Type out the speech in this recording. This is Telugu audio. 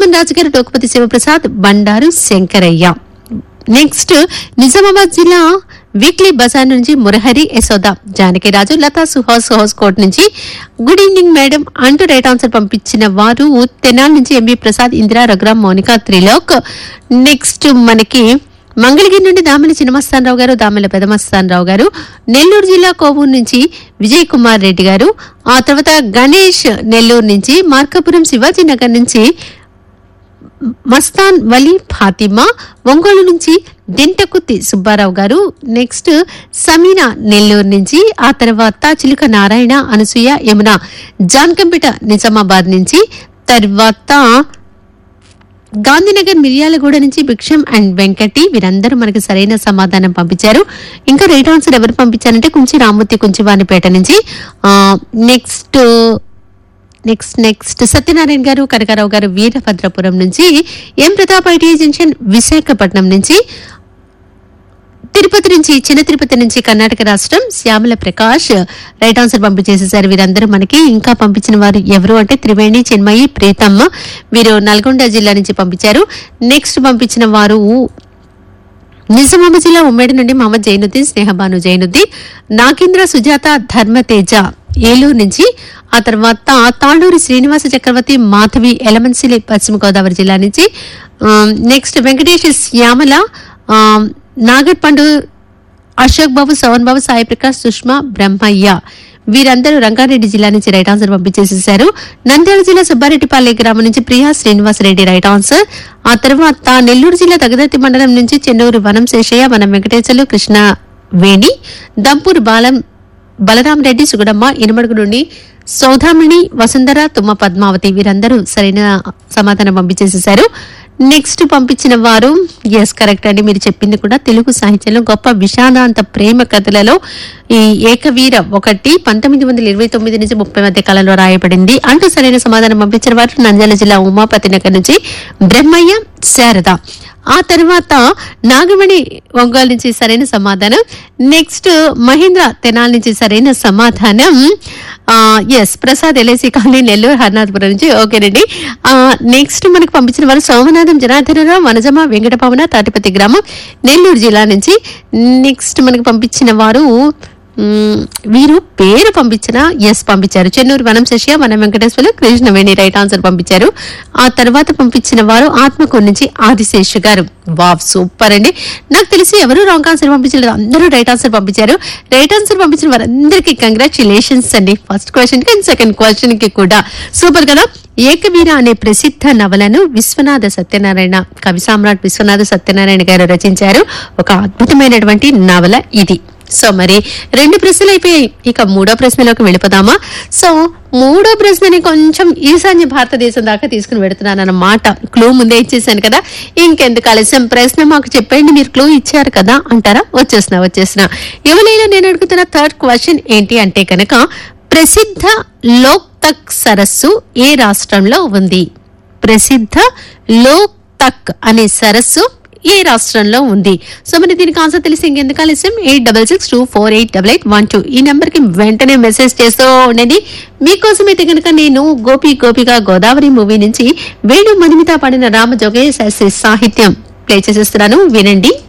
లక్ష్మణ్ రాజు గారు డోకపతి శివప్రసాద్ బండారు శంకరయ్య నెక్స్ట్ నిజామాబాద్ జిల్లా వీక్లీ బజార్ నుంచి మురహరి యశోద జానకిరాజు లతా సుహాస్ హౌస్ కోట్ నుంచి గుడ్ ఈవినింగ్ మేడం అంటూ రైట్ ఆన్సర్ పంపించిన వారు తెనాల్ నుంచి ఎంబీ ప్రసాద్ ఇందిరా రఘురామ్ మౌనిక త్రిలోక్ నెక్స్ట్ మనకి మంగళగిరి నుండి దామెల చిన్నమస్తానరావు గారు దామెల పెదమస్తానరావు గారు నెల్లూరు జిల్లా కోవూరు నుంచి విజయ్ కుమార్ రెడ్డి గారు ఆ తర్వాత గణేష్ నెల్లూరు నుంచి మార్కాపురం శివాజీ నగర్ నుంచి మస్తాన్ వలీ ఫాతిమా ఒంగోలు నుంచి దింటకుత్తి సుబ్బారావు గారు నెక్స్ట్ సమీనా నెల్లూరు నుంచి ఆ తర్వాత చిలుక నారాయణ అనసూయ యమున జాన్కంపేట నిజామాబాద్ నుంచి తర్వాత గాంధీనగర్ మిర్యాలగూడ నుంచి భిక్షం అండ్ వెంకటి వీరందరూ మనకి సరైన సమాధానం పంపించారు ఇంకా రైట్ ఆన్సర్ ఎవరు పంపించారంటే కుంచి రామూర్తి కుంచివానిపేట నుంచి నెక్స్ట్ నెక్స్ట్ నెక్స్ట్ సత్యనారాయణ గారు కనకారావు గారు వీరభద్రపురం నుంచి M Pratap IT junction Visakhapatnam నుంచి తిరుపతి నుంచి చిన్న తిరుపతి నుంచి కర్ణాటక రాష్ట్రం శ్యామల ప్రకాష్ రైట్ ఆన్సర్ పంపించేసేసారు వీరందరూ మనకి ఇంకా పంపించిన వారు ఎవరు అంటే త్రివేణి చిన్మయి ప్రీతమ్మ వీరు నల్గొండ జిల్లా నుంచి పంపించారు నెక్స్ట్ పంపించిన వారు నిజామాబాద్ జిల్లా ఉమ్మడి నుండి మహమ్మద్ జైనుద్దీన్ స్నేహబాను జైనుద్దీన్ నాగేంద్ర సుజాత ధర్మతేజ ఏలూరు నుంచి ఆ తర్వాత తాళూరి శ్రీనివాస చక్రవర్తి మాధవి ఎలమంచిలి పశ్చిమ గోదావరి జిల్లా నుంచి నెక్స్ట్ వెంకటేష్ శ్యామల ఆ, నాగర్ పండు అశోక్ బాబు సవన్ బాబు సాయి ప్రకాష్ సుష్మా బ్రహ్మయ్య వీరందరూ రంగారెడ్డి జిల్లా నుంచి రైట్ ఆన్సర్ పంపించేసేసారు నంద్యాల జిల్లా సుబ్బారెడ్డిపల్లి గ్రామం నుంచి ప్రియా శ్రీనివాసరెడ్డి రైట్ ఆన్సర్ ఆ తర్వాత నెల్లూరు జిల్లా తగదత్తి మండలం నుంచి చెన్నూరు వనం శేషయ్య వనం వెంకటేశ్వర్లు కృష్ణ వేణి దంపూర్ బాలం బలరాం రెడ్డి సుగుడమ్మ ఇనుమడుగు నుండి సౌధామిణి వసుంధర తుమ్మ పద్మావతి వీరందరూ సరైన సమాధానం పంపించేసేసారు నెక్స్ట్ పంపించిన వారు ఎస్ కరెక్ట్ అండి మీరు చెప్పింది కూడా తెలుగు సాహిత్యంలో గొప్ప విషాదాంత ప్రేమ కథలలో ఈ ఏకవీర ఒకటి పంతొమ్మిది వందల ఇరవై తొమ్మిది నుంచి ముప్పై మధ్య కాలంలో రాయబడింది అంటూ సరైన సమాధానం పంపించిన వారు నంద్యాల జిల్లా ఉమాపతి నగర్ నుంచి బ్రహ్మయ్య శారద ఆ తర్వాత నాగమణి ఒంగోలు నుంచి సరైన సమాధానం నెక్స్ట్ మహేంద్ర తెనాల్ నుంచి సరైన సమాధానం S Prasad LIC colony Nellore Harnathapuram నుంచి ఓకేనండి నెక్స్ట్ మనకు పంపించిన వారు సోమనాథం జనార్దనరావు వనజమ వెంకటపవన తాటిపతి గ్రామం నెల్లూరు జిల్లా నుంచి నెక్స్ట్ మనకు పంపించిన వారు మ్మ్, వీరు పేరు పంపించిన ఎస్ పంపించారు చెన్నూరు వనం శశియ వనం వెంకటేశ్వర కృష్ణవేణి రైట్ ఆన్సర్ పంపించారు ఆ తర్వాత పంపించిన వారు ఆత్మకూరు నుంచి ఆదిశేషు గారు వావ్ సూపర్ అండి నాకు తెలిసి ఎవరు రాంగ్ ఆన్సర్ పంపించలేదు అందరూ రైట్ ఆన్సర్ పంపించారు రైట్ ఆన్సర్ పంపించిన వారందరికీ కంగ్రాచులేషన్స్ అండి ఫస్ట్ క్వశ్చన్ కి అండ్ సెకండ్ క్వశ్చన్ కి కూడా సూపర్ కదా ఏకవీర అనే ప్రసిద్ధ నవలను విశ్వనాథ సత్యనారాయణ కవి సామ్రాట్ విశ్వనాథ సత్యనారాయణ గారు రచించారు ఒక అద్భుతమైనటువంటి నవల ఇది సో మరి రెండు ప్రశ్నలు అయిపోయాయి ఇక మూడో ప్రశ్నలోకి వెళ్ళిపోదామా సో మూడో ప్రశ్నని కొంచెం ఈశాన్య భారతదేశం దాకా తీసుకుని పెడుతున్నాను అన్నమాట క్లూ ముందే ఇచ్చేసాను కదా ఇంకెందుకు ఆలస్యం ప్రశ్న మాకు చెప్పండి మీరు క్లూ ఇచ్చారు కదా అంటారా వచ్చేసిన వచ్చేసిన ఎవరైనా నేను అడుగుతున్న థర్డ్ క్వశ్చన్ ఏంటి అంటే కనుక ప్రసిద్ధ లోక్ తక్ సరస్సు ఏ రాష్ట్రంలో ఉంది ప్రసిద్ధ లోక్ తక్ అనే సరస్సు ఏ రాష్ట్రంలో ఉంది సో మరి దీనికి ఆన్సర్ తెలిసి ఇంకెందుకు ఆలస్యం eight double six two four eight double eight one two ఈ నెంబర్ కి వెంటనే మెసేజ్ చేస్తూ ఉండండి మీకోసం అయితే కనుక నేను గోపి గోపిగా గోదావరి మూవీ నుంచి వేణు మధుమిత పాడిన రామ జోగయ్య శాస్త్రి సాహిత్యం ప్లే చేసేస్తున్నాను వినండి